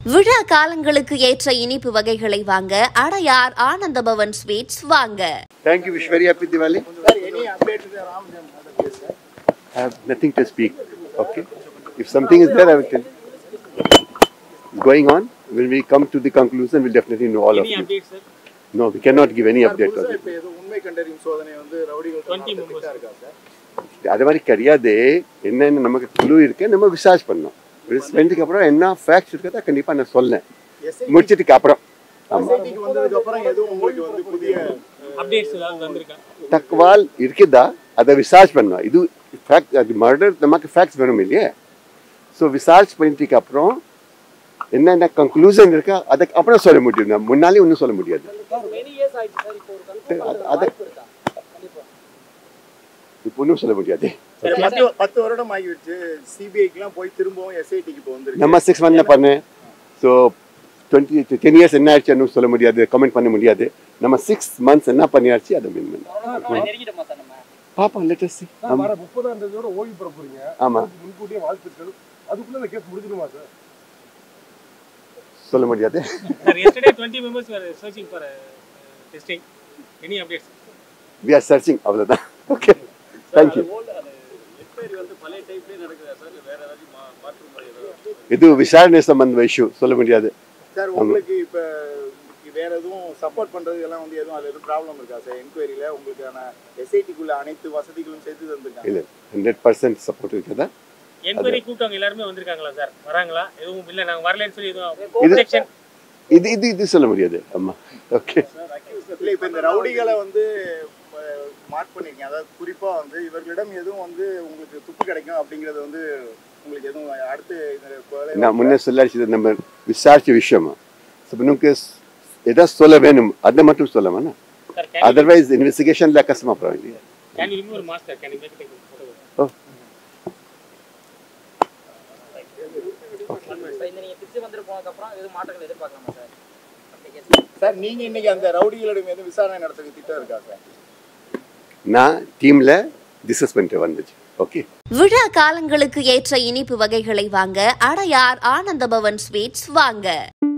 விழா காலங்களுக்கு ஏற்ற இனிப்பு வகைகளை வாங்க அடையார் ஆனந்த பவன் ஸ்வீட்ஸ் வாங்க Thank you. Wish very happy Diwali. Sir, any update to the Ram Janmata case, sir? I have nothing to speak. Okay. If something is there, I will tell. It's going on. When we come to the conclusion, we'll definitely know all of Any you. updates, sir? No, we cannot give any Sir, update on புதுசா it. இப்ப ஏதோ உண்மை கண்டறியும் சோதனை வந்து ரவுடிகள் 20 members. இருக்கா sir அது மாதிரி கிடையாது என்னென்ன நமக்கு குழு இருக்கு நம்ம விசாரிச்சு பண்ணோம் விசாரிச்சதுக்கு அப்புறம் என்ன ஃபேக்ட்ஸ் இருக்கதா கண்டிப்பா நான் சொல்லேன் முடிச்சதுக்கு அப்புறம் ஆமா எஸ்ஐடிக்கு வந்ததுக்கு அப்புறம் எதுவும் உங்களுக்கு வந்து புதிய அப்டேட்ஸ் ஏதாவது வந்திருக்கா தக்வால் இருக்குதா அதை விசாரிச்சு பண்ணோம் இது ஃபேக்ட் அது மர்டர் நமக்கு ஃபேக்ட்ஸ் வேணும் இல்லையே ஸோ விசாரிச்சு பண்ணிட்டதுக்கு அப்புறம் என்னென்ன கன்க்ளூஷன் இருக்கா அதுக்கு அப்புறம் சொல்ல முடியும் நான் முன்னாலே ஒன்றும் சொல்ல முடியாது அது- அதை இப்போ ஒன்றும் சொல்ல முடியாது சரி, பத்து பத்து வருடம் ஆகிடுச்சு சிபிஐக்கு எல்லாம் போய் திரும்பவும் எஸ்ஐடிக்கு இப்போ வந்திருக்கு நம்ம சிக்ஸ் மந்த்ல பண்ணேன் ஸோ டுவெண்ட்டி டென் இயர்ஸ் என்ன ஆயிடுச்சு சொல்ல முடியாது கமெண்ட் பண்ண முடியாது நம்ம சிக்ஸ் மந்த்ஸ் என்ன பண்ணியாச்சு அதை மீன் பண்ண பாப்போம் லெட்டஸ் சார், வர முப்பதாம் தேதியோட ஓய்வு பெற போறீங்க ஆமா அதுக்கு முன்கூட்டியே வாழ்த்துக்கள் அதுக்குள்ள இந்த கேஸ் முடிஞ்சிடுமா சார் சொல்ல முடியாது sir yesterday 20 members were searching for uh, testing any updates we are searching அவ்வளோதான் ஓகே தேங்க்யூ இது விசாரணை சம்பந்த இஷ்யூ சொல்ல முடியாது சார் உங்களுக்கு இப்ப வேற எதுவும் சப்போர்ட் பண்றது எல்லாம் வந்து எதுவும் அதுல எதுவும் ப்ராப்ளம் இருக்கா சார் என்கொயரியில உங்களுக்கான எஸ்ஐடிக்குள்ள அனைத்து வசதிகளும் சேர்த்து தந்திருக்காங்க இல்லை ஹண்ட்ரட் பர்சன்ட் சப்போர்ட் இருக்குதா என்கொயரி கூப்பிட்டவங்க எல்லாருமே வந்திருக்காங்களா சார் வராங்களா எதுவும் இல்ல நாங்க வரலன்னு சொல்லி எதுவும் இது- objection இது இது இது சொல்ல முடியாது ஆமா ஓகே இல்ல இப்ப இந்த ரவுடிகளை வந்து மார்க் பண்ணிருக்கீங்க அதாவது குறிப்பா வந்து இவர்களிடம் எதுவும் வந்து உங்களுக்கு துப்பு கிடைக்கும் அப்படிங்கறது வந்து உங்களுக்கு எதுவும் அடுத்து இந்த கொலை நான் முன்னே சொல்லாச்சு நம்ம விசாரிச்ச விஷயமா ஸோ நமக்கு ஏதாவது சொல்ல வேணும் அதை மட்டும் சொல்ல வேணாம் சார் can you- அதர்வைஸ் இன்வெஸ்டிகேஷன்ல கஷ்டமா போகிறோம் இல்லையா can you remove your mask sir can you make it a photo oh sir, இந்த நீங்க திருச்சி வந்துட்டு போனதுக்கப்புறம் எதுவும் மாற்றங்கள் எதிர்பார்க்கலாமா சார் application? சார் நீங்க இன்னைக்கு அந்த ரவுடிகளிடம் எதுவும் விசாரணை நடத்துறதுக்கு திட்டம் இருக்கா சார் நான் டீம்ல டிஸ்கஸ் பண்ணிட்டு வந்துச்சு ஓகே விழா காலங்களுக்கு ஏற்ற இனிப்பு வகைகளை வாங்க அடையார் ஆனந்த பவன் ஸ்வீட்ஸ் வாங்க